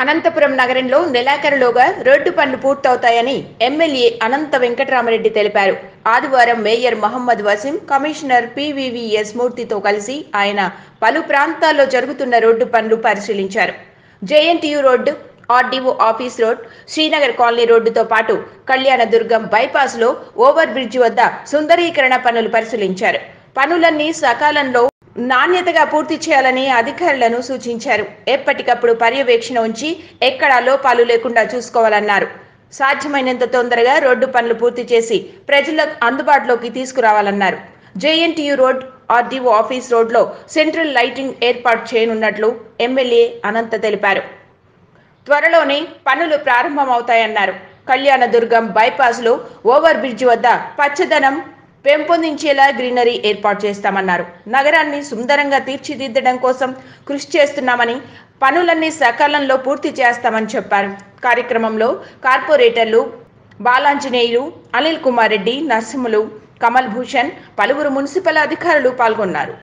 అనంతపురం నగరంలో నెలాఖరులోగా రోడ్డు పనులు పూర్తవుతాయని ఎమ్మెల్యే అనంత వెంకటరామరెడ్డి తెలిపారు ఆదివారం mayor Mohammed Waseem commissioner PVVS మూర్తితో కలిసి ఆయన పలు ప్రాంతాల్లో జరుగుతున్న రోడ్డు పనులు పరిశీలించారు JNTU road RDO office road Srinagar colony రోడ్డుతో పాటు కళ్యాణదుర్గం బైపాస్ లో ఓవర్ బ్రిడ్జ్ వద్ద సుందరీకరణ పనులు పరిశీలించారు పనులన్నీ సకాలంలో నాణ్యతగా పూర్తి చేయాలని అధికారులను సూచించారు ఎప్పటికప్పుడు పర్యవేక్షణ ఉంచి ఎక్కడా లోపాలు లేకుండా చూసుకోవాలన్నారు సాధ్యమైనంత తొందరగా రోడ్డు పనులు పూర్తి చేసి ప్రజలకు అందుబాటులోకి తీసుకురావాలన్నారు జేఎన్టీయు రోడ్ ఆర్డీఓ ఆఫీస్ రోడ్లో సెంట్రల్ లైటింగ్ ఏర్పాటు చేయనున్నట్లు ఎమ్మెల్యే అనంత తెలిపారు త్వరలోనే పనులు ప్రారంభమవుతాయన్నారు కళ్యాణదుర్గం బైపాస్లో ఓవర్ బ్రిడ్జ్ వద్ద పచ్చదనం పెంపొందించేలా గ్రీనరీ ఏర్పాటు చేస్తామన్నారు నగరాన్ని సుందరంగా తీర్చిదిద్దడం కోసం కృషి చేస్తున్నామని పనులన్నీ సకాలంలో పూర్తి చేస్తామని చెప్పారు కార్యక్రమంలో కార్పొరేటర్లు బాలాంజనేయులు అనిల్ కుమార్ రెడ్డి నరసింహులు కమల్ భూషణ్ పలువురు మున్సిపల్ అధికారులు పాల్గొన్నారు